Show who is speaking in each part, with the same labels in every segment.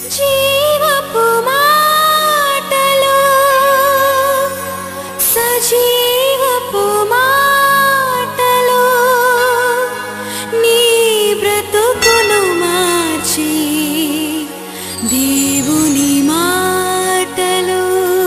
Speaker 1: జీవపు మాటలు సజీవపు మాటలు నీ బ్రతుకును మార్చి దేవుని మాటలు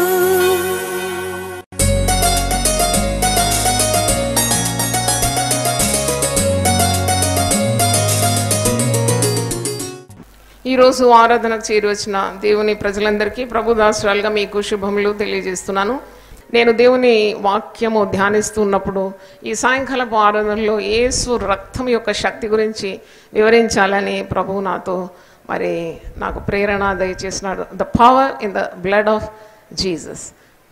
Speaker 2: ఈరోజు ఆరాధనకు చేరి వచ్చిన దేవుని ప్రజలందరికీ ప్రభు దాసురాలుగా మీకు శుభములు తెలియజేస్తున్నాను నేను దేవుని వాక్యము ధ్యానిస్తున్నప్పుడు ఈ సాయంకాలపు ఆరాధనలో యేసు రక్తం యొక్క శక్తి గురించి వివరించాలని ప్రభువు నాతో మరి నాకు ప్రేరణ దయచేసినాడు the power in the blood of Jesus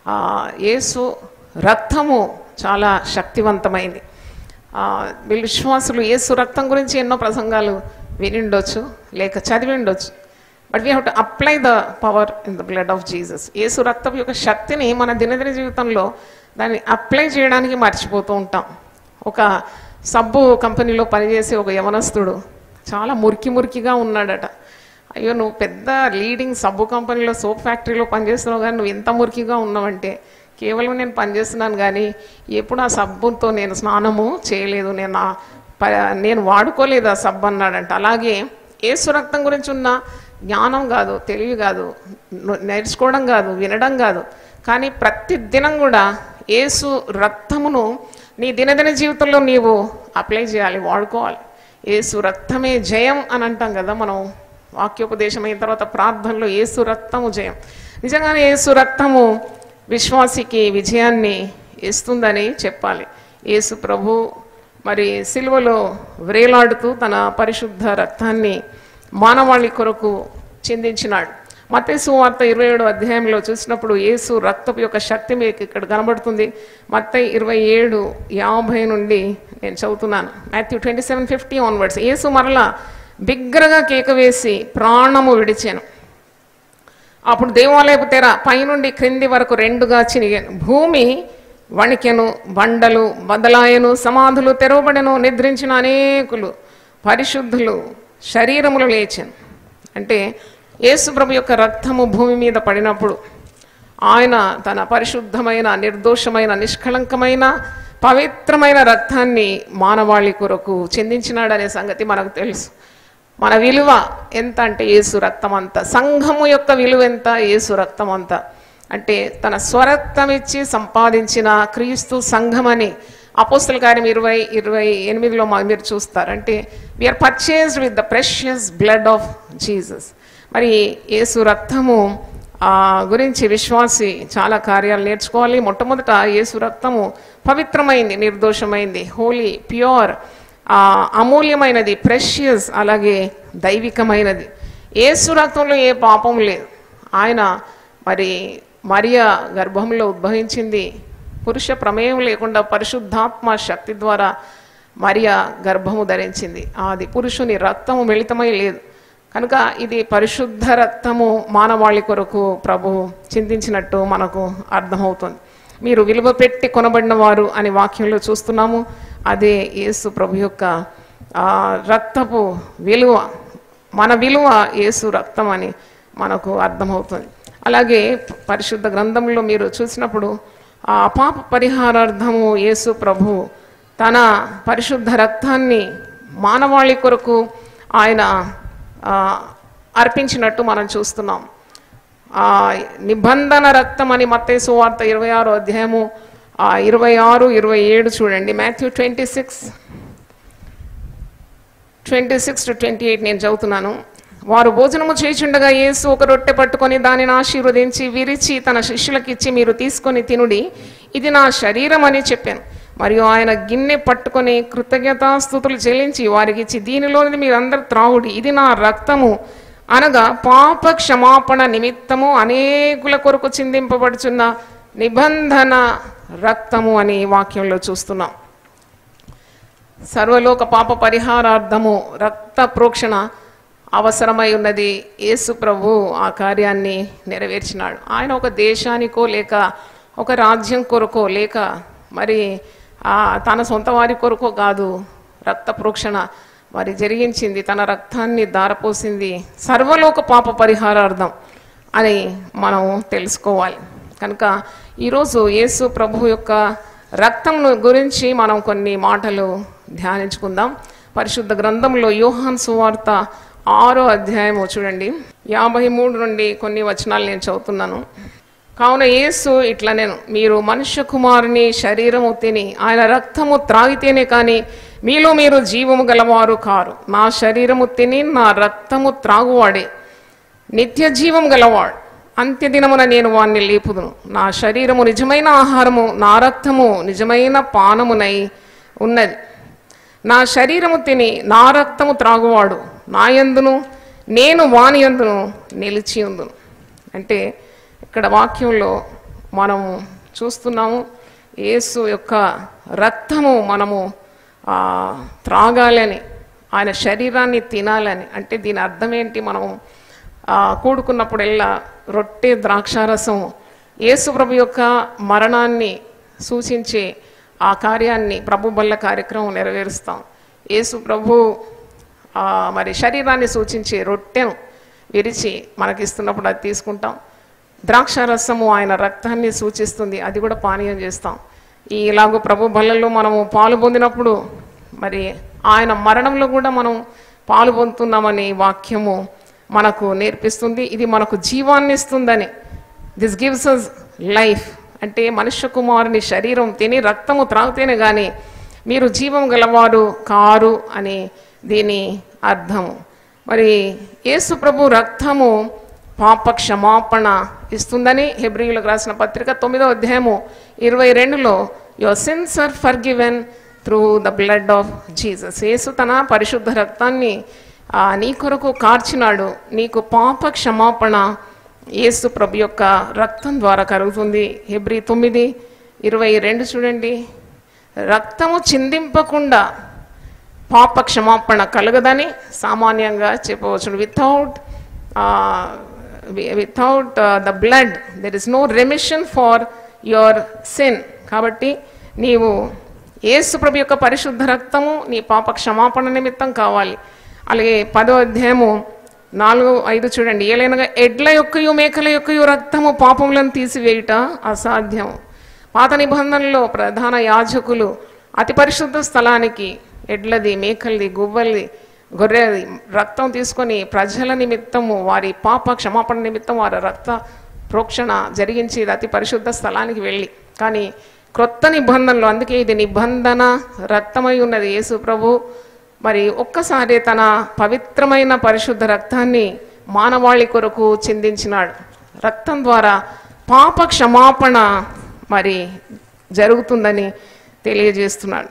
Speaker 2: యేసు రక్తము చాలా శక్తివంతమైంది ఆ, వీళ్ళు విశ్వాసులు యేసు రక్తం గురించి ఎన్నో ప్రసంగాలు వినిండొచ్చు లేక చదివి ఉండొచ్చు but we have to apply the power in the blood of Jesus యేసు రక్తం యొక్క శక్తిని మన దినదిన జీవితంలో దాన్ని అప్లై చేయడానికి మర్చిపోతూ ఉంటాం ఒక సబ్బు కంపెనీలో పనిచేసే ఒక యవనస్తుడు చాలా మురికి మురికిగా ఉన్నాడట అయ్యో నువ్వు పెద్ద లీడింగ్ సబ్బు కంపెనీలో సోప్ ఫ్యాక్టరీలో పనిచేస్తున్నావు కానీ నువ్వు ఎంత మురికిగా ఉన్నావంటే కేవలం నేను పనిచేస్తున్నాను కానీ ఎప్పుడు ఆ సబ్బుతో నేను స్నానము చేయలేదు నేను ఆ ప- నేను వాడుకోలేదు ఆ సబ్బు అన్నాడంట అలాగే ఏసు రక్తం గురించి ఉన్న జ్ఞానం కాదు తెలివి కాదు ను- నేర్చుకోవడం కాదు వినడం కాదు కానీ ప్రతి దినం కూడా ఏసు రక్తమును నీ దినదిన జీవితంలో నీవు అప్లై చేయాలి వాడుకోవాలి ఏసు రక్తమే జయం అని అంటాం కదా మనం వాక్యోపదేశం అయిన తర్వాత ప్రార్థనలో ఏసు రక్తము జయం నిజంగానే ఏసు రక్తము విశ్వాసికి విజయాన్ని ఇస్తుందని చెప్పాలి యేసు ప్రభు మరి సిలువలో వ్రేలాడుతూ తన పరిశుద్ధ రక్తాన్ని మానవాళి కొరకు చిందించినాడు మత్తయి వార్త ఇరవై ఏడు అధ్యాయంలో చూసినప్పుడు యేసు రక్తపు యొక్క శక్తి మీకు ఇక్కడ కనబడుతుంది మత్తయి ఇరవై ఏడు యాభై నుండి నేను చదువుతున్నాను Matthew twenty seven fifty onwards యేసు మరలా బిగ్గరగా కేక వేసి ప్రాణము విడిచాను అప్పుడు దేవాలయపు తెర పైనుండి క్రింది వరకు రెండుగా చినిగాను భూమి వణికెను బండలు బదలాయను సమాధులు తెరవబడెను నిద్రించిన అనేకులు పరిశుద్ధులు శరీరములు లేచాను అంటే యేసుప్రభు యొక్క రక్తము భూమి మీద పడినప్పుడు ఆయన తన పరిశుద్ధమైన నిర్దోషమైన నిష్కళంకమైన పవిత్రమైన రక్తాన్ని మానవాళి కొరకు చెందించినాడనే సంగతి మనకు తెలుసు మన విలువ ఎంత అంటే యేసు రక్తం అంత సంఘము యొక్క విలువ ఎంత యేసు రక్తం అంత అంటే తన స్వరక్తం ఇచ్చి సంపాదించిన క్రీస్తు సంఘం అని అపోస్తల కార్యం ఇరవై ఇరవై ఎనిమిదిలో మా- మీరు చూస్తారు అంటే we are purchased with the precious blood of Jesus మరి యేసు రక్తము ఆ, గురించి విశ్వాసి చాలా కార్యాలు నేర్చుకోవాలి మొట్టమొదట యేసు రక్తము పవిత్రమైంది నిర్దోషమైంది హోలీ ప్యూర్ అమూల్యమైనది ప్రెషియస్ అలాగే దైవికమైనది యేసు రక్తంలో ఏ పాపం లేదు ఆయన మరి మరియా గర్భంలో ఉద్భవించింది పురుష ప్రమేయం లేకుండా పరిశుద్ధాత్మ శక్తి ద్వారా మరియా గర్భము ధరించింది అది పురుషుని రక్తము మిళితమై లేదు కనుక ఇది పరిశుద్ధ రక్తము మానవాళి కొరకు ప్రభు చింతించినట్టు మనకు అర్థమవుతుంది మీరు విలువ పెట్టి కొనబడిన వారు అని వాక్యంలో చూస్తున్నాము అదే యేసు ప్రభు యొక్క ఆ, రక్తపు విలువ మన విలువ యేసు రక్తం అని మనకు అర్థమవుతుంది అలాగే పరిశుద్ధ గ్రంథంలో మీరు చూసినప్పుడు ఆ పాప పరిహారార్థము యేసు ప్రభు తన పరిశుద్ధ రక్తాన్ని మానవాళి కొరకు ఆయన ఆ, అర్పించినట్టు మనం చూస్తున్నాం ఆ నిబంధన రక్తం అని మత్తేసు వార్త ఇరవై ఆరు అధ్యాయము ఆ ఇరవై ఆరు ఇరవై ఏడు చూడండి Matthew twenty six twenty six to twenty eight నేను చదువుతున్నాను వారు భోజనము చేయుచుండగా యేసు ఒక రొట్టె పట్టుకొని దానిని ఆశీర్వదించి విరిచి తన శిష్యులకిచ్చి మీరు తీసుకొని తినుడి ఇది నా శరీరం అని చెప్పాను మరియు ఆయన గిన్నె పట్టుకొని కృతజ్ఞతాస్థుతులు చెల్లించి వారికి ఇచ్చి దీనిలోనిది మీరందరూ త్రావుడి ఇది నా రక్తము అనగా పాప క్షమాపణ నిమిత్తము అనేకుల కొరకు చిందింపబడుచున్న నిబంధన రక్తము అని వాక్యంలో చూస్తున్నాం సర్వలోక పాప పరిహారార్థము రక్త ప్రోక్షణ అవసరమై ఉన్నది యేసు ప్రభు ఆ కార్యాన్ని నెరవేర్చినాడు ఆయన ఒక దేశానికో లేక ఒక రాజ్యం కొరకో లేక మరి ఆ తన సొంత వారి కొరకో కాదు రక్త ప్రోక్షణ మరి జరిగించింది తన రక్తాన్ని దారపోసింది సర్వలోక పాప పరిహారార్థం అని మనం తెలుసుకోవాలి కనుక ఈరోజు యేసు ప్రభు యొక్క రక్తం గురించి మనం కొన్ని మాటలు ధ్యానించుకుందాం పరిశుద్ధ గ్రంథంలో యోహాన్ సువార్త ఆరో అధ్యాయము చూడండి యాభై మూడు నుండి కొన్ని వచనాలు నేను చదువుతున్నాను కావున యేసు ఇట్లా నేను మీరు మనుష్య కుమారుని శరీరము తిని ఆయన రక్తము త్రాగితేనే కానీ మీలో మీరు జీవము గలవారు కారు నా శరీరము తిని నా రక్తము త్రాగువాడే నిత్య జీవం గలవాడు అంత్యదినమున నేను వాణ్ణి లేపుదును నా శరీరము నిజమైన ఆహారము నా రక్తము నిజమైన పానమునై ఉన్నది నా శరీరము తిని నా రక్తము త్రాగువాడు నా యందును నేను వాని యందును నిలిచి ఉందును అంటే ఇక్కడ వాక్యంలో మనము చూస్తున్నాము యేసు యొక్క రక్తము మనము ఆ, త్రాగాలని ఆయన శరీరాన్ని తినాలని అంటే దీని అర్థం ఏంటి మనము ఆ, కూడుకున్నప్పుడెల్లా రొట్టె ద్రాక్షారసం యేసు ప్రభు యొక్క మరణాన్ని సూచించే ఆ కార్యాన్ని ప్రభు బల్ల కార్యక్రమం నెరవేరుస్తాం యేసు ప్రభు ఆ, మరి శరీరాన్ని సూచించే రొట్టెను విరిచి మనకిస్తున్నప్పుడు అది తీసుకుంటాం ద్రాక్షారసము ఆయన రక్తాన్ని సూచిస్తుంది అది కూడా పానీయం చేస్తాం ఈ ఇలాగూ ప్రభు బల్లలో మనము పాలు పొందినప్పుడు మరి ఆయన మరణంలో కూడా మనం పాలు పొందుతున్నామని వాక్యము మనకు నేర్పిస్తుంది ఇది మనకు జీవాన్ని ఇస్తుందని దిస్ గివ్స్ అస్ లైఫ్ అంటే మనుష్య కుమారుని శరీరం తిని రక్తము త్రాగితేనే కానీ మీరు జీవం గలవారు కారు అని దీని అర్థము మరి యేసు ప్రభు రక్తము పాప క్షమాపణ ఇస్తుందని హెబ్రియులకు రాసిన పత్రిక తొమ్మిదో అధ్యాయము ఇరవై రెండులో your sins are forgiven through the blood of Jesus యేసు తన పరిశుద్ధ రక్తాన్ని ఆ, నీ కొరకు కార్చినాడు నీకు పాప క్షమాపణ యేసు ప్రభు యొక్క రక్తం ద్వారా కలుగుతుంది హెబ్రి తొమ్మిది ఇరవై రెండు చూడండి రక్తము చిందింపకుండా పాప క్షమాపణ కలగదని సామాన్యంగా చెప్పవచ్చు without without the blood there is no remission for your sin కాబట్టి నీవు యేసు ప్రభు యొక్క పరిశుద్ధ రక్తము నీ పాప క్షమాపణ నిమిత్తం కావాలి అలాగే పదో అధ్యాయము నాలుగు ఐదు చూడండి ఏలైనగా ఎడ్ల యొక్కయు మేకల యొక్కయు రక్తము పాపములను తీసివేయుట అసాధ్యం పాత నిబంధనలో ప్రధాన యాజకులు అతి పరిశుద్ధ స్థలానికి ఎడ్లది మేకలది గువ్వలది గొర్రెది రక్తం తీసుకొని ప్రజల నిమిత్తము వారి పాప క్షమాపణ నిమిత్తం వారి రక్త ప్రోక్షణ జరిగించి ఇది అతి పరిశుద్ధ స్థలానికి వెళ్ళి కానీ క్రొత్త నిబంధనలు అందుకే ఇది నిబంధన రక్తమై ఉన్నది యేసు ప్రభు మరి ఒక్కసారి తన పవిత్రమైన పరిశుద్ధ రక్తాన్ని మానవాళి కొరకు చిందించినాడు రక్తం ద్వారా పాప క్షమాపణ మరి జరుగుతుందని తెలియజేస్తున్నాడు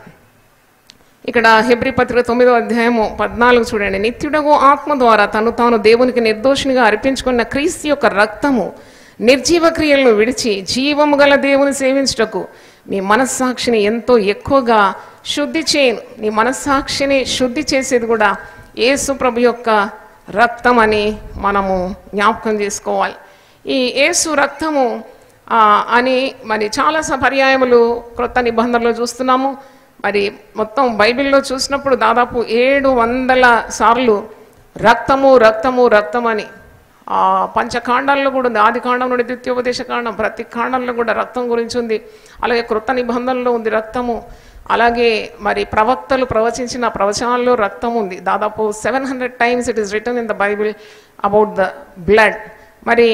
Speaker 2: ఇక్కడ హెబ్రి పత్రిక తొమ్మిదో అధ్యాయము పద్నాలుగు చూడండి నిత్యుడగు ఆత్మ ద్వారా తను తాను దేవునికి నిర్దోషినిగా అర్పించుకున్న క్రీస్తు యొక్క రక్తము నిర్జీవ క్రియలను విడిచి జీవము గల దేవుని సేవించుటకు మీ మనస్సాక్షిని ఎంతో ఎక్కువగా శుద్ధి చేయను నీ మనస్సాక్షిని శుద్ధి చేసేది కూడా యేసు ప్రభు యొక్క రక్తం అని మనము జ్ఞాపకం చేసుకోవాలి ఈ యేసు రక్తము ఆ, అని మరి చాలా స- పర్యాయములు క్రొత్త నిబంధనలు చూస్తున్నాము మరి మొత్తం బైబిల్లో చూసినప్పుడు దాదాపు ఏడు వందల సార్లు రక్తము రక్తము రక్తం అని ఆ పంచకాండాల్లో కూడా ఉంది ఆది కాండం నుండి ద్వితీయోపదేశ కాండం ప్రతి కాండంలో కూడా రక్తం గురించి ఉంది అలాగే క్రొత్త నిబంధనలో ఉంది రక్తము అలాగే మరి ప్రవక్తలు ప్రవచించిన ప్రవచనాల్లో రక్తం ఉంది దాదాపు seven hundred times it is return in the Bible about the blood మరి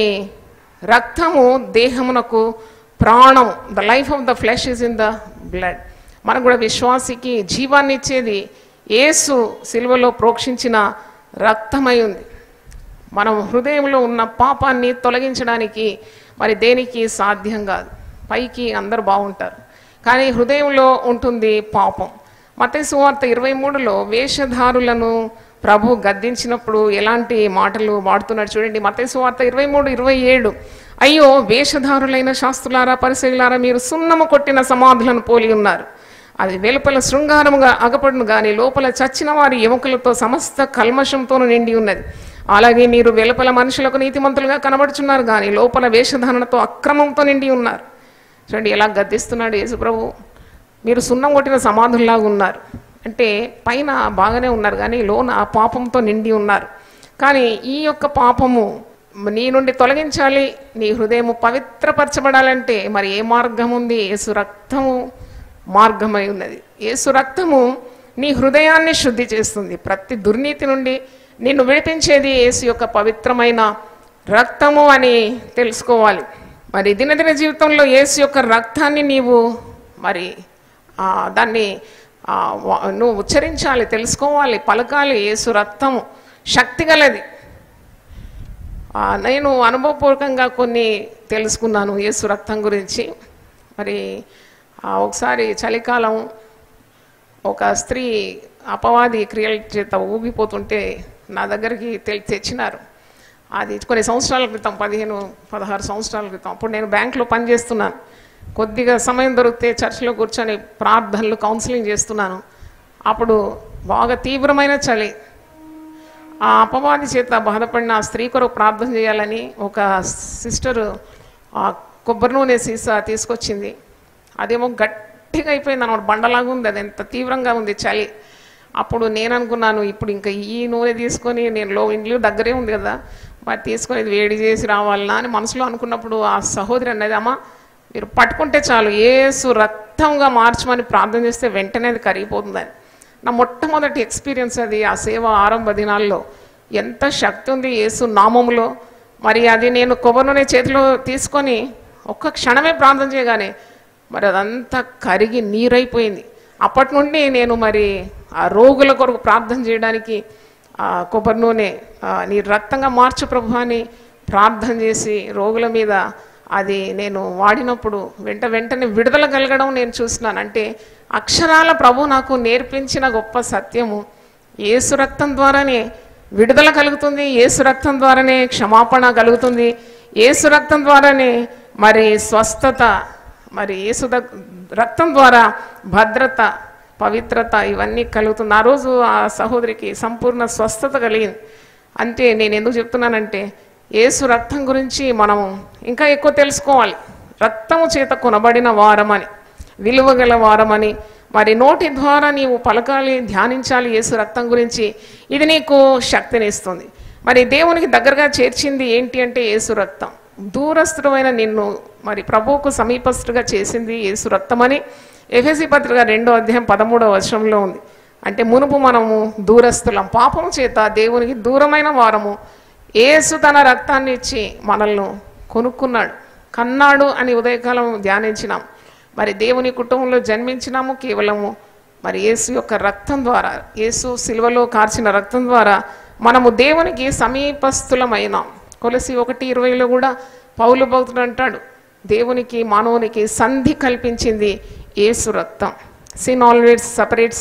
Speaker 2: రక్తము దేహమునకు ప్రాణం the life of the flesh is in the blood మనకు కూడా విశ్వాసికి జీవాన్ని ఇచ్చేది యేసు సిలువలో ప్రోక్షించిన రక్తమై ఉంది మనం హృదయంలో ఉన్న పాపాన్ని తొలగించడానికి మరి దేనికి సాధ్యం కాదు పైకి అందరు బాగుంటారు కానీ హృదయంలో ఉంటుంది పాపం మత సువార్త ఇరవై మూడులో వేషధారులను ప్రభు గద్దించినప్పుడు ఎలాంటి మాటలు వాడుతున్నాడు చూడండి మత సువార్త ఇరవై మూడు ఇరవై ఏడు అయ్యో వేషధారులైన శాస్త్రులారా పరిశీలారా మీరు సున్నము కొట్టిన సమాధులను పోలి ఉన్నారు అది వెలుపల శృంగారముగా అగపడును గాని లోపల చచ్చిన వారి ఎముకలతో సమస్త కల్మషంతోనూ నిండి ఉన్నది అలాగే మీరు వెలుపల మనుషులకు నీతిమంతులుగా కనబడుచున్నారు కానీ లోపల వేషధారణతో అక్రమంతో నిండి ఉన్నారు చూడండి ఎలా గద్దిస్తున్నాడు యేసుప్రభు మీరు సున్నం కొట్టిన సమాధుల్లాగా ఉన్నారు అంటే పైన బాగానే ఉన్నారు కానీ లోన పాపంతో నిండి ఉన్నారు కానీ ఈ యొక్క పాపము నీ నుండి తొలగించాలి నీ హృదయము పవిత్రపరచబడాలంటే మరి ఏ మార్గం ఉంది యేసు రక్తము మార్గమై ఉన్నది యేసు రక్తము నీ హృదయాన్ని శుద్ధి చేస్తుంది ప్రతి దుర్నీతి నుండి నిన్ను విడిపించేది యేసు యొక్క పవిత్రమైన రక్తము అని తెలుసుకోవాలి మరి దినదిన జీవితంలో యేసు యొక్క రక్తాన్ని నీవు మరి ఆ, దాన్ని ఆ, వా- నువ్వు ఉచ్చరించాలి తెలుసుకోవాలి పలకాలి యేసు రక్తము శక్తి గలది ఆ, నేను అనుభవపూర్వకంగా కొన్ని తెలుసుకున్నాను యేసు రక్తం గురించి మరి ఆ, ఒకసారి చలికాలం ఒక స్త్రీ అపవాది క్రియల చేత ఊగిపోతుంటే నా దగ్గరికి తె- తెచ్చినారు అది కొన్ని సంవత్సరాల క్రితం పదిహేను పదహారు సంవత్సరాల క్రితం అప్పుడు నేను బ్యాంకులో పనిచేస్తున్నాను కొద్దిగా సమయం దొరికితే చర్చిలో కూర్చొని ప్రార్థనలు కౌన్సిలింగ్ చేస్తున్నాను అప్పుడు బాగా తీవ్రమైన చలి ఆ అపవాది చేత బాధపడిన ఆ స్త్రీ కొరకు ప్రార్థన చేయాలని ఒక సిస్టరు ఆ కొబ్బరి నూనె సీసా తీసుకొచ్చింది అదేమో గట్టిగా అయిపోయింది అన్నమాట బండలాగా ఉంది అది ఎంత తీవ్రంగా ఉంది చలి అప్పుడు నేను అనుకున్నాను ఇప్పుడు ఇంకా ఈ నూనె తీసుకొని నేను లో ఇంట్లో దగ్గరే ఉంది కదా మరి తీసుకొని ఇది వేడి చేసి రావాలనా అని మనసులో అనుకున్నప్పుడు ఆ సహోదరి అన్నది అమ్మ మీరు పట్టుకుంటే చాలు ఏసు రక్తంగా మార్చమని ప్రార్థన చేస్తే వెంటనే అది కరిగిపోతుందని నా మొట్టమొదటి ఎక్స్పీరియన్స్ అది ఆ సేవ ఆరంభ దినాల్లో ఎంత శక్తి ఉంది యేసు నామములో మరి అది నేను కొబ్బరి నూనె చేతిలో తీసుకొని ఒక్క క్షణమే ప్రార్థన చేయగానే మరి అదంతా కరిగి నీరైపోయింది అప్పటి నుండి నేను మరి ఆ రోగుల కొరకు ప్రార్థన చేయడానికి ఆ కొబ్బరి నూనె ఆ, నీ రక్తంగా మార్చు ప్రభు అని ప్రార్థన చేసి రోగుల మీద అది నేను వాడినప్పుడు వెంట వెంటనే విడుదల కలగడం నేను చూస్తున్నాను అంటే అక్షరాల ప్రభు నాకు నేర్పించిన గొప్ప సత్యము ఏసు రక్తం ద్వారానే విడుదల కలుగుతుంది ఏసు రక్తం ద్వారానే క్షమాపణ కలుగుతుంది ఏసు రక్తం ద్వారానే మరి స్వస్థత మరి ఏసు దగ్- రక్తం ద్వారా భద్రత పవిత్రత ఇవన్నీ కలుగుతుంది ఆ రోజు ఆ సహోదరికి సంపూర్ణ స్వస్థత కలిగింది అంటే నేను ఎందుకు చెప్తున్నానంటే ఏసు రక్తం గురించి మనము ఇంకా ఎక్కువ తెలుసుకోవాలి రక్తము చేత కొనబడిన వారమని విలువగల వారమని మరి నోటి ద్వారా నీవు పలకాలి ధ్యానించాలి యేసు రక్తం గురించి ఇది నీకు శక్తినిస్తుంది మరి దేవునికి దగ్గరగా చేర్చింది ఏంటి అంటే యేసు రక్తం దూరస్థుడమైన నిన్ను మరి ప్రభువుకు సమీపస్తుగా చేసింది యేసు రక్తమని ఎఫెసి పత్రిక రెండో అధ్యాయం పదమూడవ వర్షంలో ఉంది అంటే మునుపు మనము దూరస్తులం పాపం చేత దేవునికి దూరమైన వారము యేసు తన రక్తాన్ని ఇచ్చి మనల్ని కొనుక్కున్నాడు కన్నాడు అని ఉదయకాలం ధ్యానించినాం మరి దేవుని కుటుంబంలో జన్మించినాము కేవలము మరి యేసు యొక్క రక్తం ద్వారా యేసు సిలువలో కార్చిన రక్తం ద్వారా మనము దేవునికి సమీపస్థులమైనాం కొలసి ఒకటి ఇరవైలో కూడా పౌలు భక్తుడు అంటాడు దేవునికి మానవునికి సంధి కల్పించింది యేసు రక్తం sin always separates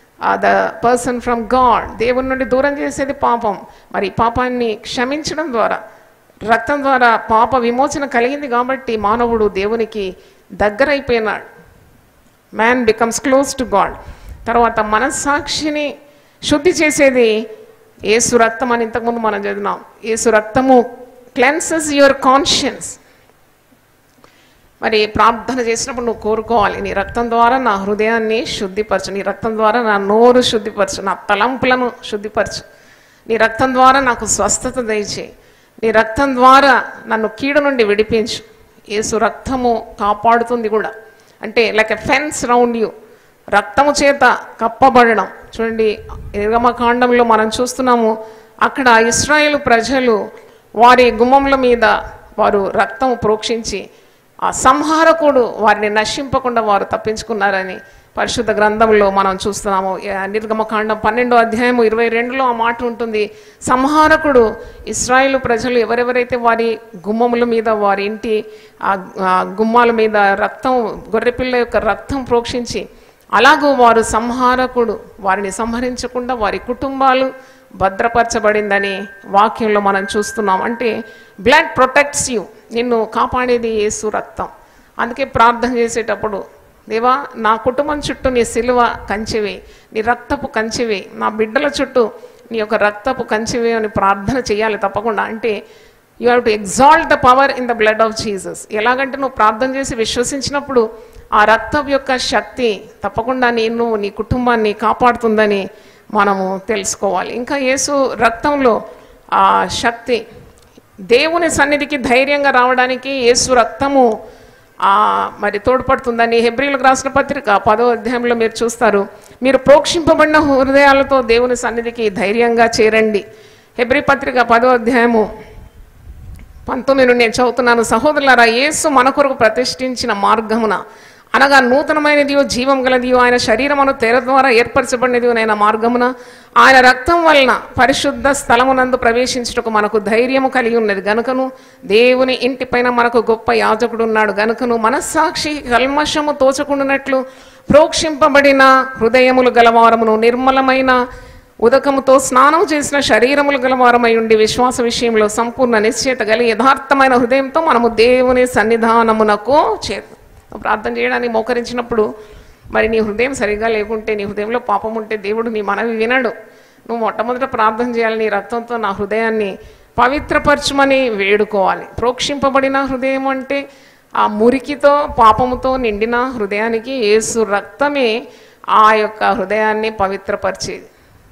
Speaker 2: the person from God దేవుని నుండి దూరం చేసేది పాపం మరి ఈ పాపాన్ని క్షమించడం ద్వారా రక్తం ద్వారా పాప విమోచన కలిగింది కాబట్టి మానవుడు దేవునికి దగ్గరైపోయినాడు man becomes close to God తర్వాత మనస్సాక్షిని శుద్ధి చేసేది ఏసు రక్తం అని ఇంతకుముందు మనం చదివినాం ఏసు రక్తము క్లెన్సెస్ యువర్ కాన్షియన్స్ మరి ప్రార్థన చేసినప్పుడు నువ్వు కోరుకోవాలి నీ రక్తం ద్వారా నా హృదయాన్ని శుద్ధిపరచు నీ రక్తం ద్వారా నా నోరు శుద్ధిపరచు నా తలంపులను శుద్ధిపరచు నీ రక్తం ద్వారా నాకు స్వస్థత దయచేయి నీ రక్తం ద్వారా నన్ను కీడు నుండి విడిపించు యేసు రక్తము కాపాడుతుంది కూడా అంటే like a fence round you రక్తము చేత కప్పబడడం చూడండి నిర్గమకాండంలో మనం చూస్తున్నాము అక్కడ ఇస్రాయేల్ ప్రజలు వారి గుమ్మముల మీద వారు రక్తము ప్రోక్షించి ఆ సంహారకుడు వారిని నశింపకుండా వారు తప్పించుకున్నారని పరిశుద్ధ గ్రంథంలో మనం చూస్తున్నాము ఆ నిర్గమకాండం పన్నెండో అధ్యాయము ఇరవై రెండులో ఆ మాట ఉంటుంది సంహారకుడు ఇస్రాయేల్ ప్రజలు ఎవరెవరైతే వారి గుమ్మముల మీద వారి ఇంటి ఆ ఆ గుమ్మాల మీద రక్తం గొర్రెపిల్ల యొక్క రక్తం ప్రోక్షించి అలాగూ వారు సంహారకుడు వారిని సంహరించకుండా వారి కుటుంబాలు భద్రపరచబడిందని వాక్యంలో మనం చూస్తున్నాం అంటే బ్లడ్ ప్రొటెక్ట్స్ యూ నిన్ను కాపాడేది యేసు రక్తం అందుకే ప్రార్థన చేసేటప్పుడు దేవా నా కుటుంబం చుట్టూ నీ సిలువ కంచెవి నీ రక్తపు కంచెవి నా బిడ్డల చుట్టూ నీ యొక్క రక్తపు కంచెవి అని ప్రార్థన చేయాలి తప్పకుండా అంటే you have to exalt the power in the blood of Jesus ఎలాగంటే నువ్వు ప్రార్థన చేసి విశ్వసించినప్పుడు ఆ రక్తం యొక్క శక్తి తప్పకుండా నిన్ను నీ కుటుంబాన్ని కాపాడుతుందని మనము తెలుసుకోవాలి ఇంకా యేసు రక్తంలో ఆ శక్తి దేవుని సన్నిధికి ధైర్యంగా రావడానికి యేసు రక్తము ఆ మరి తోడ్పడుతుందని హెబ్రిలకు రాసిన పత్రిక పదో అధ్యాయంలో మీరు చూస్తారు మీరు ప్రోక్షింపబడిన హృదయాలతో దేవుని సన్నిధికి ధైర్యంగా చేరండి హెబ్రి పత్రిక పదో అధ్యాయము పంతొమ్మిది నుండి నేను చదువుతున్నాను సహోదరులారా యేసు మన కొరకు ప్రతిష్ఠించిన మార్గమున అనగా నూతనమైనదియో జీవం గలదియో ఆయన శరీరమును తెర ద్వారా ఏర్పరచబడినదియో ఆయన మార్గమున ఆయన రక్తం వలన పరిశుద్ధ స్థలమునందు ప్రవేశించుటకు మనకు ధైర్యము కలిగి ఉన్నది గనుకను దేవుని ఇంటిపైన మనకు గొప్ప యాజకుడు ఉన్నాడు గనుకను మనస్సాక్షి కల్మషము తోచకుండానట్లు ప్రోక్షింపబడిన హృదయములు గలవారమును నిర్మలమైన ఉదకముతో స్నానం చేసిన శరీరములు గలవారమై ఉండి విశ్వాస విషయంలో సంపూర్ణ నిశ్చయత కలిగి యథార్థమైన హృదయంతో మనము దేవుని సన్నిధానమునకు చే ప్రార్థన చేయడానికి మోకరించినప్పుడు మరి నీ హృదయం సరిగా లేకుంటే నీ హృదయంలో పాపం ఉంటే దేవుడు నీ మనవి వినడు నువ్వు మొట్టమొదట ప్రార్థన చేయాలి నీ రక్తంతో నా హృదయాన్ని పవిత్రపరచమని వేడుకోవాలి ప్రోక్షింపబడిన హృదయం అంటే ఆ మురికితో పాపముతో నిండిన హృదయానికి యేసు రక్తమే ఆ యొక్క హృదయాన్ని పవిత్రపరిచేది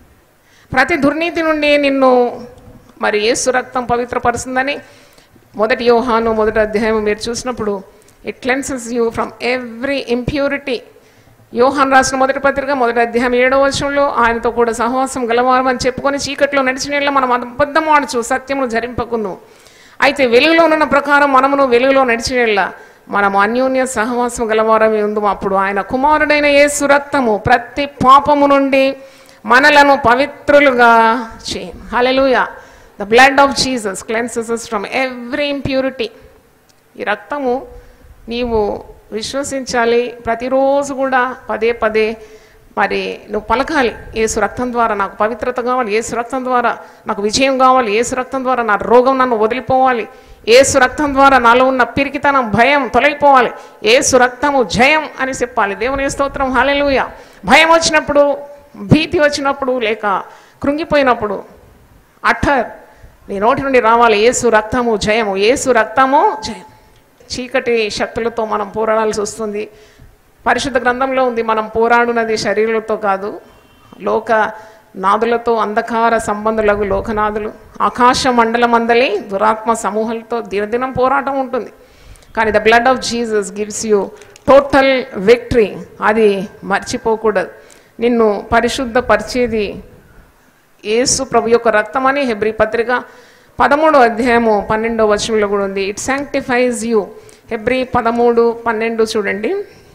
Speaker 2: ప్రతి దుర్నీతి నుండి నిన్ను మరి యేసు రక్తం పవిత్రపరుస్తుందని మొదటి యోహాను మొదటి అధ్యాయం మీరు చూసినప్పుడు it cleanses you from every impurity Yohan రాసిన మొదటి పత్రిక మొదటి అధ్యాయం ఏడవ వర్షంలో ఆయనతో కూడా సహవాసం గలవారం అని చెప్పుకొని చీకట్లో నడిచిన యెడల మనం అబద్ధం ఆడుచు సత్యమును జరింపకును అయితే వెలుగులో ఉన్న ప్రకారం మనమును వెలుగులో నడిచిన యెడల మనము అన్యోన్య సహవాసం గలవారమే ఉందు అప్పుడు ఆయన కుమారుడైన యేసు రక్తము ప్రతి పాపము నుండి మనలను పవిత్రులుగా చేయ hallelujah the blood of Jesus cleanses from every impurity ఈ రక్తము నీవు విశ్వసించాలి ప్రతిరోజు కూడా పదే పదే మరి నువ్వు పలకాలి ఏసు రక్తం ద్వారా నాకు పవిత్రత కావాలి ఏసు రక్తం ద్వారా నాకు విజయం కావాలి ఏసు రక్తం ద్వారా నా రోగం నన్ను వదిలిపోవాలి ఏసు రక్తం ద్వారా నాలో ఉన్న పిరికితనం భయం తొలగిపోవాలి ఏసు రక్తము జయం అని చెప్పాలి దేవుని స్తోత్రం హాలెలుయ భయం వచ్చినప్పుడు భీతి వచ్చినప్పుడు లేక కృంగిపోయినప్పుడు అఠర్ నీ నోటి నుండి రావాలి ఏసు రక్తము జయము ఏసు రక్తము జయం చీకటి శక్తులతో మనం పోరాడాల్సి వస్తుంది పరిశుద్ధ గ్రంథంలో ఉంది మనం పోరాడునది శరీరాలతో కాదు లోక నాదులతో అంధకార సంబంధులకు లోకనాదులు ఆకాశ మండలం అందలి దురాత్మ సమూహాలతో దినదినం పోరాటం ఉంటుంది కానీ the blood of Jesus gives you total victory అది మర్చిపోకూడదు నిన్ను పరిశుద్ధపరిచేది యేసు ప్రభు యొక్క రక్తం అని హెబ్రి పత్రిక పదమూడో అధ్యాయము పన్నెండో వచనంలో కూడా ఉంది ఇట్ శాంక్టిఫైజ్ యూ హెబ్రి పదమూడు పన్నెండు చూడండి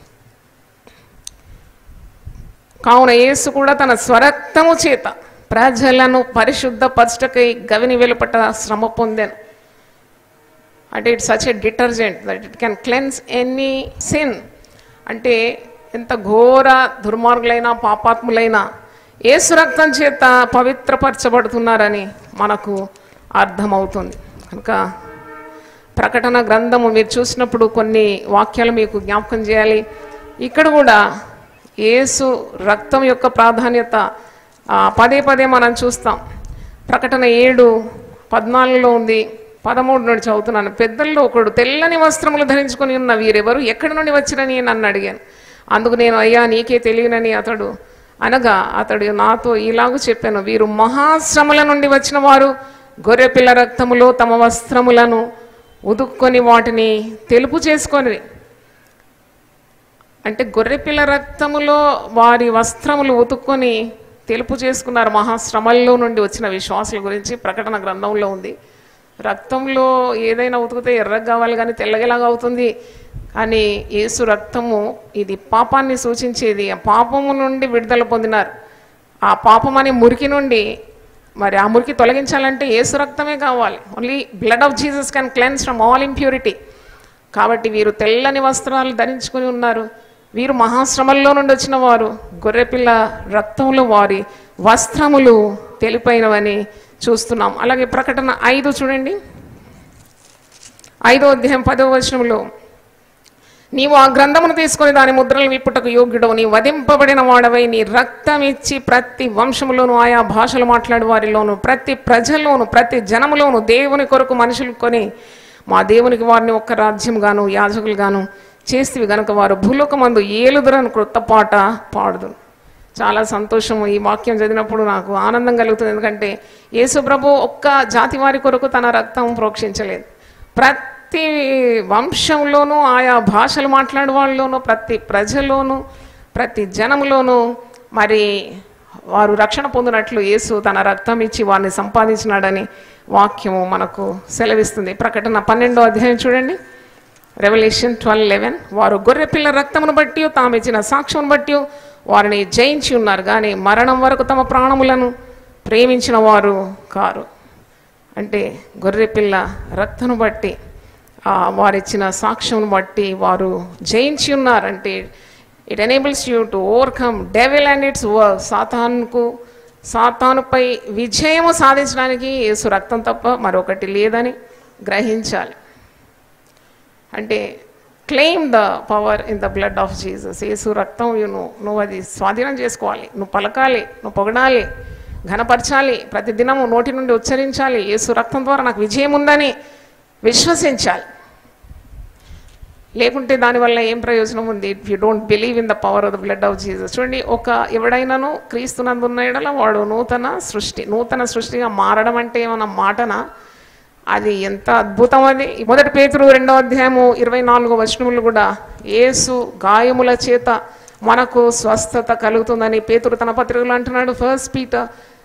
Speaker 2: కావున యేసు కూడా తన స్వరక్తము చేత ప్రజలను పరిశుద్ధపరచటకై గవిని వెలుపట శ్రమ పొందాను అంటే it such a detergent that it can cleanse any sin అంటే ఎంత ఘోర దుర్మార్గులైన పాపాత్ములైన ఏసు రక్తం చేత పవిత్రపరచబడుతున్నారని మనకు అర్థమవుతుంది కనుక ప్రకటన గ్రంథము మీరు చూసినప్పుడు కొన్ని వాక్యాలు మీకు జ్ఞాపకం చేయాలి ఇక్కడ కూడా యేసు రక్తం యొక్క ప్రాధాన్యత ఆ, పదే పదే మనం చూస్తాం ప్రకటన ఏడు పద్నాలుగులో ఉంది పదమూడు నుండి చదువుతున్నాను పెద్దల్లో ఒకడు తెల్లని వస్త్రములు ధరించుకొని ఉన్న వీరెవరు ఎక్కడి నుండి వచ్చిరని నన్ను అడిగాను అందుకు నేను అయ్యా నీకే తెలియనని అతడు అనగా అతడు నాతో ఇలాగూ చెప్పాను వీరు మహాశ్రమల నుండి వచ్చిన వారు గొర్రెపిల్ల రక్తములో తమ వస్త్రములను ఉదుక్కొని వాటిని తెలుపు చేసుకొని అంటే గొర్రెపిల్ల రక్తములో వారి వస్త్రములు ఉతుక్కొని తెలుపు చేసుకున్నారు మహాశ్రమల్లో నుండి వచ్చిన విశ్వాసుల గురించి ప్రకటన గ్రంథంలో ఉంది రక్తంలో ఏదైనా ఉతికితే ఎర్రగా కావాలి కానీ తెల్లగలాగా అవుతుంది కానీ యేసు రక్తము ఇది పాపాన్ని సూచించేది ఆ పాపము నుండి విడుదల పొందినారు ఆ పాపం అనే మురికి నుండి మరి ఆ మురికి తొలగించాలంటే యేసు రక్తమే కావాలి only blood of Jesus can cleanse from all impurity కాబట్టి వీరు తెల్లని వస్త్రాలు ధరించుకొని ఉన్నారు వీరు మహాశ్రమల్లో నుండి వచ్చిన వారు గొర్రెపిల్ల రక్తములు వారి వస్త్రములు తెలిపైనవని చూస్తున్నాం అలాగే ప్రకటన ఐదు చూడండి ఐదో అధ్యాయం పదో వచనంలో నీవు ఆ గ్రంథమును తీసుకొని దాని ముద్రలు విప్పుటకు యోగ్యుడవు నీ వధింపబడిన వాడవై నీ రక్తం ఇచ్చి ప్రతి వంశములోను ఆయా భాషలు మాట్లాడు వారిలోను ప్రతి ప్రజల్లోను ప్రతి జనములోను దేవుని కొరకు మనుషులు కొని మా దేవునికి వారిని ఒక్క రాజ్యం గాను యాజకులు గాను చేస్తేవి గనక వారు భూలోకమందు ఏలుదురని క్రొత్త పాట పాడుదు చాలా సంతోషము ఈ వాక్యం చదివినప్పుడు నాకు ఆనందం కలుగుతుంది ఎందుకంటే యేసుప్రభు ఒక్క జాతి వారి కొరకు తన రక్తం ప్రోక్షించలేదు ప్రతి వంశంలోనూ ఆయా భాషలు మాట్లాడే వాళ్ళలోనూ ప్రతి ప్రజల్లోనూ ప్రతి జనంలోనూ మరి వారు రక్షణ పొందినట్లు యేసు తన రక్తం ఇచ్చి వారిని సంపాదించినాడని వాక్యము మనకు సెలవిస్తుంది ప్రకటన పన్నెండో అధ్యాయం చూడండి రెవల్యూషన్ ట్వెల్వ్ లెవెన్ వారు గొర్రెపిల్ల రక్తమును బట్టి తాము ఇచ్చిన సాక్ష్యమును బట్టి వారిని జయించి ఉన్నారు కానీ మరణం వరకు తమ ప్రాణములను ప్రేమించిన వారు కారు అంటే గొర్రెపిల్ల రక్తను బట్టి ఆ, వారిచ్చిన సాక్ష్యం బట్టి వారు జయించి ఉన్నారంటే it enables you to overcome devil and its work సాతానుకు సాతానుపై విజయము సాధించడానికి యేసు రక్తం తప్ప మరొకటి లేదని గ్రహించాలి అంటే claim the power in the blood of Jesus యేసు రక్తం నువ్వు నువ్వు అది స్వాధీనం చేసుకోవాలి నువ్వు పలకాలి నువ్వు పొగడాలి ఘనపరచాలి ప్రతి దినము నోటి నుండి ఉచ్చరించాలి యేసు రక్తం ద్వారా నాకు విజయం ఉందని విశ్వసించాలి లేకుంటే దానివల్ల ఏం ప్రయోజనం ఉంది if you don't believe in the power of the blood of Jesus చూడండి ఒక ఎవడైనాను క్రీస్తునందున్న ఎడల వాడు నూతన సృష్టి నూతన సృష్టిగా మారడం అంటే ఏమన్నా మాటనా అది ఎంత అద్భుతం అది మొదటి పేతురు రెండో అధ్యాయము ఇరవై నాలుగో వచనములు కూడా యేసు గాయముల చేత మనకు స్వస్థత కలుగుతుందని పేతురు తన పత్రికలో అంటున్నాడు first Peter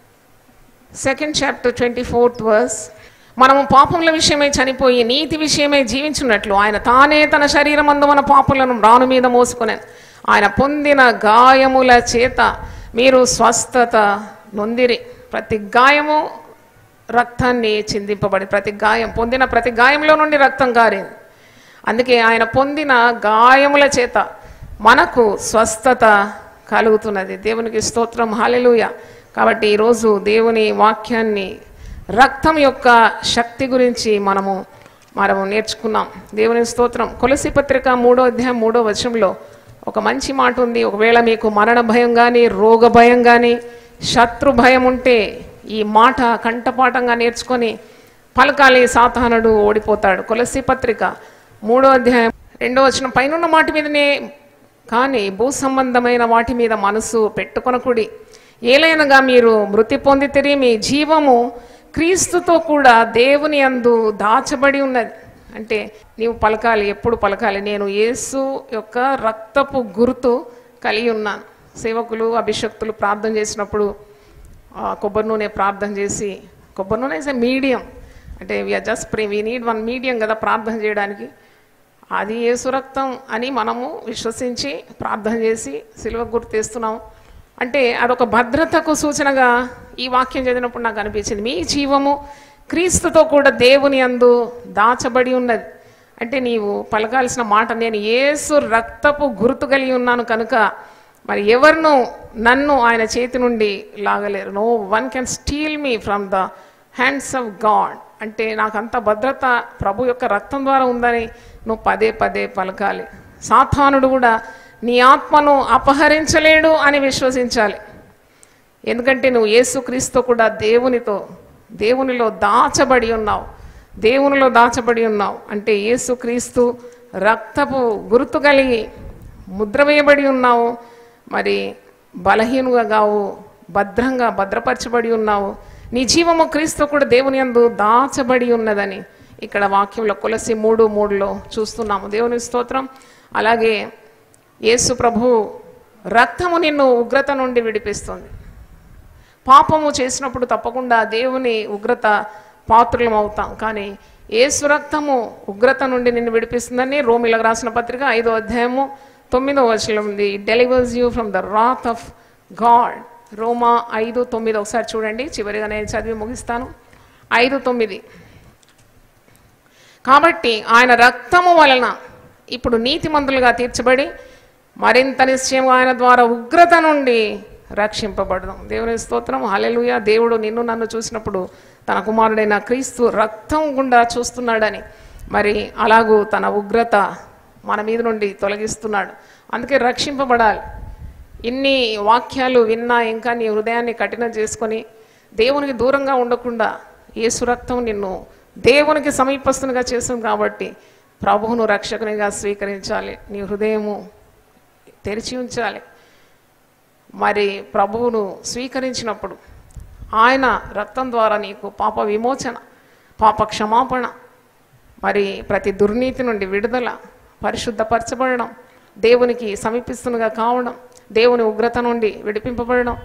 Speaker 2: second chapter twenty fourth verse మనము పాపముల విషయమై చనిపోయి నీతి విషయమై జీవించున్నట్లు ఆయన తానే తన శరీరం అందు మన పాపములను రాను మీద మోసుకునే ఆయన పొందిన గాయముల చేత మీరు స్వస్థత నొందిరి ప్రతి గాయము రక్తాన్ని చిందింపబడి ప్రతి గాయం పొందిన ప్రతి గాయంలో నుండి రక్తం కారింది అందుకే ఆయన పొందిన గాయముల చేత మనకు స్వస్థత కలుగుతున్నది దేవునికి స్తోత్రం హాలెలూయ కాబట్టి ఈరోజు దేవుని వాక్యాన్ని రక్తం యొక్క శక్తి గురించి మనము మనము నేర్చుకున్నాం దేవుని స్తోత్రం కొలసి పత్రిక మూడో అధ్యాయం మూడో వచనంలో ఒక మంచి మాట ఉంది ఒకవేళ మీకు మరణ భయం కానీ రోగ భయం కానీ శత్రు భయం ఉంటే ఈ మాట కంఠపాఠంగా నేర్చుకొని పలకాలి సాతానుడు ఓడిపోతాడు కొలసి పత్రిక మూడో అధ్యాయం రెండో వచ్చిన పైనున్న మాట మీదనే కానీ భూ సంబంధమైన వాటి మీద మనసు పెట్టుకొనకుడి ఏలైనగా మీరు మృతి పొందితిరి మీ జీవము క్రీస్తుతో కూడా దేవుని అందు దాచబడి ఉన్నది అంటే నీవు పలకాలి ఎప్పుడు పలకాలి నేను యేసు యొక్క రక్తపు గుర్తు కలిగి ఉన్నాను సేవకులు అభిషక్తులు ప్రార్థన చేసినప్పుడు ఆ కొబ్బరి నూనె ప్రార్థన చేసి కొబ్బరి నూనె ఇస్ ఎ మీడియం అంటే we are just pray we need one medium కదా ప్రార్థన చేయడానికి అది యేసు రక్తం అని మనము విశ్వసించి ప్రార్థన చేసి సిలువ గుర్తేస్తున్నాం అంటే అదొక భద్రతకు సూచనగా ఈ వాక్యం చదివినప్పుడు నాకు అనిపించింది మీ జీవము క్రీస్తుతో కూడా దేవుని అందు దాచబడి ఉన్నది అంటే నీవు పలకాల్సిన మాట నేను యేసు రక్తపు గుర్తు కలిగి ఉన్నాను కనుక మరి ఎవరిను నన్ను ఆయన చేతి నుండి లాగలేరు no one can steal me from the hands of God అంటే నాకు అంత భద్రత ప్రభు యొక్క రక్తం ద్వారా ఉందని నువ్వు పదే పదే పలకాలి సాతానుడు కూడా నీ ఆత్మను అపహరించలేడు అని విశ్వసించాలి ఎందుకంటే నువ్వు యేసుక్రీస్తు కూడా దేవునితో దేవునిలో దాచబడి ఉన్నావు దేవునిలో దాచబడి ఉన్నావు అంటే యేసుక్రీస్తు రక్తపు గుర్తు కలిగి ముద్ర వేయబడి ఉన్నావు మరి బలహీనుగా కావు భద్రంగా భద్రపరచబడి ఉన్నావు నీ జీవము క్రీస్తు కూడా దేవుని యందు దాచబడి ఉన్నదని ఇక్కడ వాక్యంలో కొలసి మూడు మూడులో చూస్తున్నాము దేవుని స్తోత్రం అలాగే యేసు ప్రభు రక్తము నిన్ను ఉగ్రత నుండి విడిపిస్తుంది పాపము చేసినప్పుడు తప్పకుండా దేవుని ఉగ్రత పాత్రలం అవుతాం కానీ ఏసు రక్తము ఉగ్రత నుండి నిన్ను విడిపిస్తుందని రోమిలకు రాసిన పత్రిక ఐదో అధ్యాయము తొమ్మిదో వచనం ఉంది delivers you from the wrath of God Roma ఐదు తొమ్మిది ఒకసారి చూడండి చివరిగా నేను చదివి ముగిస్తాను ఐదు తొమ్మిది కాబట్టి ఆయన రక్తము వలన ఇప్పుడు నీతిమంతులుగా తీర్చబడి మరింత నిశ్చయం ఆయన ద్వారా ఉగ్రత నుండి రక్షింపబడదాం దేవుని స్తోత్రం హల్లెలూయ దేవుడు నిన్ను నన్ను చూసినప్పుడు తన కుమారుడైన క్రీస్తు రక్తం గుండా చూస్తున్నాడని మరి అలాగూ తన ఉగ్రత మన మీద నుండి తొలగిస్తున్నాడు అందుకే రక్షింపబడాలి ఇన్ని వాక్యాలు విన్నా ఇంకా నీ హృదయాన్ని కఠినం చేసుకొని దేవునికి దూరంగా ఉండకుండా యేసు రక్తం నిన్ను దేవునికి సమీపస్తునిగా చేస్తుంది కాబట్టి ప్రభువును రక్షకునిగా స్వీకరించాలి నీ హృదయము తెరిచి ఉంచాలి మరి ప్రభువును స్వీకరించినప్పుడు ఆయన రక్తం ద్వారా నీకు పాప విమోచన పాప క్షమాపణ మరి ప్రతి దుర్నీతి నుండి విడుదల పరిశుద్ధపరచబడడం దేవునికి సమీపిస్తున్నగా కావడం దేవుని ఉగ్రత నుండి విడిపింపబడడం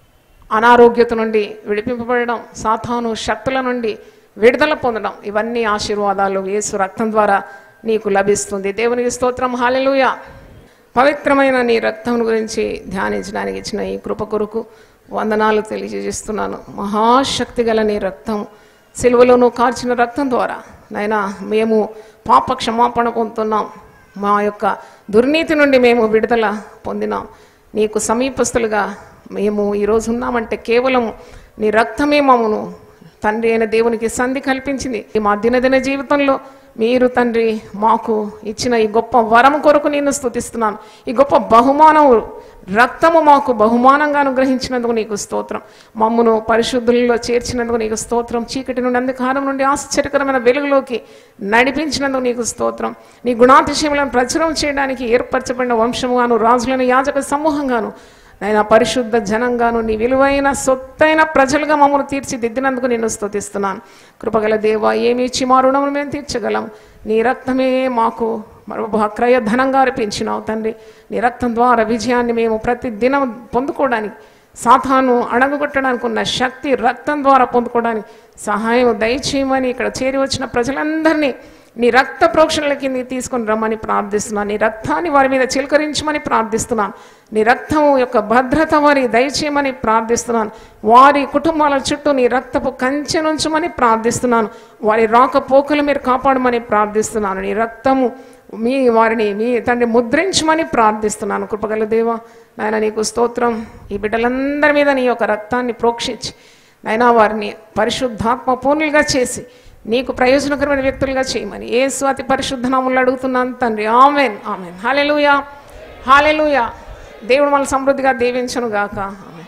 Speaker 2: అనారోగ్యత నుండి విడిపింపబడడం సాతాను శక్తుల నుండి విడుదల పొందడం ఇవన్నీ ఆశీర్వాదాలు యేసు రక్తం ద్వారా నీకు లభిస్తుంది దేవునికి స్తోత్రం హాలెలుయ పవిత్రమైన నీ రక్తం గురించి ధ్యానించడానికి ఇచ్చిన ఈ కృప కొరకు వందనాలు తెలియజేస్తున్నాను మహాశక్తి గల నీ రక్తం సిలువలోనూ కార్చిన రక్తం ద్వారా నైనా మేము పాప క్షమాపణ పొందుతున్నాం మా యొక్క దుర్నీతి నుండి మేము విడుదల పొందినాం నీకు సమీపస్తులుగా మేము ఈరోజు ఉన్నామంటే కేవలం నీ రక్తమే మమ్మను తండ్రి అయిన దేవునికి సంధి కల్పించింది ఈ మా దినదిన జీవితంలో మీరు తండ్రి మాకు ఇచ్చిన ఈ గొప్ప వరం కొరకు నేను స్తుతిస్తున్నాను ఈ గొప్ప బహుమానం రక్తము మాకు బహుమానంగా అనుగ్రహించినందుకు నీకు స్తోత్రం మమ్మను పరిశుద్ధులలో చేర్చినందుకు నీకు స్తోత్రం చీకటి నుండి అంధకారం నుండి ఆశ్చర్యకరమైన వెలుగులోకి నడిపించినందుకు నీకు స్తోత్రం నీ గుణాతిశయములను ప్రచురం చేయడానికి ఏర్పరచబడిన వంశముగాను రాజులను యాజక సమూహంగాను నైనా పరిశుద్ధ జనంగాను నీ విలువైన సొత్తైన ప్రజలుగా మమ్మల్ని తీర్చిదిద్దినందుకు నేను స్తుతిస్తున్నాను కృపగల దేవ ఏమి ఇచ్చి మా రుణమును మేము తీర్చగలం నీ రక్తమే మాకు మరో క్రయ ధనంగా అర్పించినావు తండ్రి నీ రక్తం ద్వారా విజయాన్ని మేము ప్రతి దినం పొందుకోవడానికి సాతాను అణగగొట్టడానికి ఉన్న శక్తి రక్తం ద్వారా పొందుకోవడానికి సహాయం దయచేయమని ఇక్కడ చేరి వచ్చిన ప్రజలందరినీ నీ రక్త ప్రోక్షణల కింద తీసుకొని రమ్మని ప్రార్థిస్తున్నాను నీ రక్తాన్ని వారి మీద చిలకరించమని ప్రార్థిస్తున్నాను నీ రక్తం యొక్క భద్రత వారి దయచేయమని ప్రార్థిస్తున్నాను వారి కుటుంబాల చుట్టూ నీ రక్తపు కంచె నుంచమని ప్రార్థిస్తున్నాను వారి రాకపోకలు మీరు కాపాడమని ప్రార్థిస్తున్నాను నీ రక్తము మీ వారిని మీ తండ్రి ముద్రించమని ప్రార్థిస్తున్నాను కృపగల దేవ నాయన నీకు స్తోత్రం ఈ బిడ్డలందరి మీద నీ యొక్క రక్తాన్ని ప్రోక్షించి నైనా వారిని పరిశుద్ధాత్మ పూర్ణులుగా చేసి నీకు ప్రయోజనకరమైన వ్యక్తులుగా చేయమని ఏసు అతి పరిశుద్ధ నామంలో అడుగుతున్నాను తండ్రి ఆమెన్ ఆమెన్ హాలెలుయా హాలెలుయా దేవుడు మన సమృద్ధిగా దీవించను గాక ఆమెన్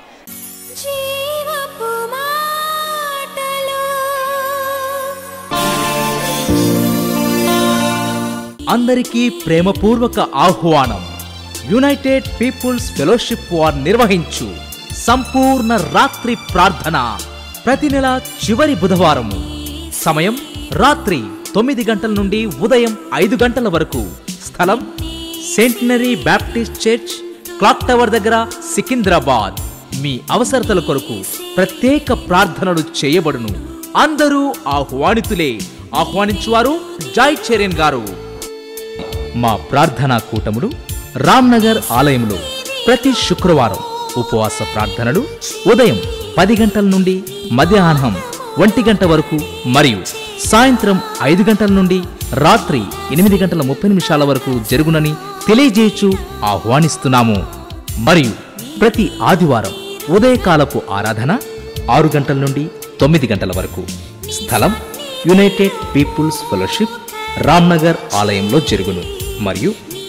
Speaker 1: జీవపు మాటలు
Speaker 3: అందరికీ ప్రేమపూర్వక ఆహ్వానం యునైటెడ్ పీపుల్స్ ఫెలోషిప్ వార్ నిర్వహించు సంపూర్ణ రాత్రి ప్రార్థన ప్రతి నెల చివరి బుధవారము సమయం రాత్రి తొమ్మిది గంటల నుండి ఉదయం ఐదు గంటల వరకు స్థలం Centenary Baptist Church Clock Tower దగ్గర సికింద్రాబాద్ మీ అవసరతల కొరకు ప్రత్యేక ప్రార్థనలు చేయబడును అందరూ ఆహ్వానితులే ఆహ్వానించువారు జాయ్ చరణ్ గారు మా ప్రార్థనా కూటములు రామ్నగర్ ఆలయంలో ప్రతి శుక్రవారం ఉపవాస ప్రార్థనలు ఉదయం పది గంటల నుండి మధ్యాహ్నం ఒంటి గంట వరకు మరియు సాయంత్రం ఐదు గంటల నుండి రాత్రి ఎనిమిది గంటల ముప్పై నిమిషాల వరకు జరుగునని తెలియజేయచ్చు ఆహ్వానిస్తున్నాము మరియు ప్రతి ఆదివారం ఉదయకాలపు ఆరాధన ఆరు గంటల నుండి తొమ్మిది గంటల వరకు స్థలం యునైటెడ్ పీపుల్స్ ఫెలోషిప్ రామ్నగర్ ఆలయంలో జరుగును మరియు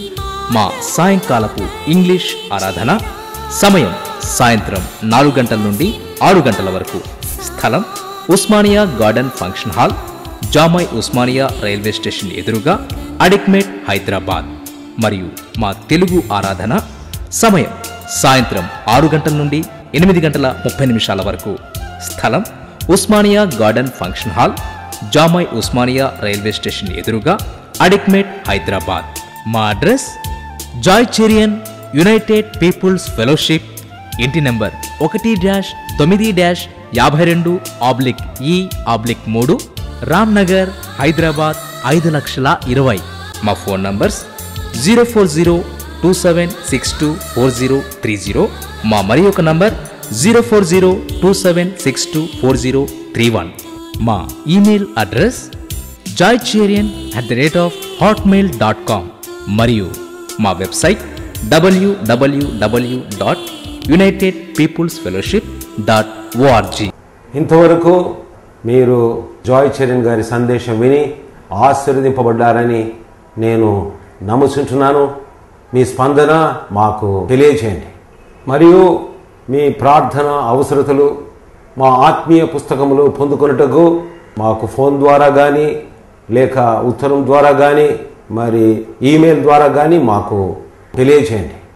Speaker 3: మా సాయంకాలపు ఇంగ్లీష్ ఆరాధన సమయం సాయంత్రం నాలుగు గంటల నుండి ఆరు గంటల వరకు స్థలం Osmania garden function hall Jamai Osmania railway station ఎదురుగా అడిక్మేట్ హైదరాబాద్ మరియు మా తెలుగు ఆరాధన సమయం సాయంత్రం ఆరు గంటల నుండి ఎనిమిది గంటల ముప్పై నిమిషాల వరకు స్థలం Osmania garden function hall Jamai Osmania railway station ఎదురుగా అడిక్మేట్ హైదరాబాద్ మా address Joy Cherian United peoples Fellowship ఇంటి నంబర్ ఒకటి డాష్ తొమ్మిది డాష్ యాభై రెండు ఆబ్లిక్ ఈ ఆబ్లిక్ మూడు రామ్ నగర్ హైదరాబాద్ ఐదు లక్షల ఇరవై మా phone numbers zero four zero two seven six two four zero three zero మా మరి ఒక number zero four zero two seven six two four zero three one మా email address joycherian at the rate of Hotmail dot com మరియు మా website W W W dot united peoples fellowship dot O R G
Speaker 4: ఇంతవరకు మీరు Joy Charan గారి సందేశం విని ఆశీర్వదింపబడ్డారని నేను నమ్ముచుంటున్నాను మీ స్పందన మాకు తెలియచేయండి మరియు మీ ప్రార్థన అవసరతలు మా ఆత్మీయ పుస్తకములు పొందుకొనుటకు మాకు ఫోన్ ద్వారా కానీ లేక ఉత్తరం ద్వారా కానీ మరి ఈమెయిల్ ద్వారా కానీ మాకు తెలియచేయండి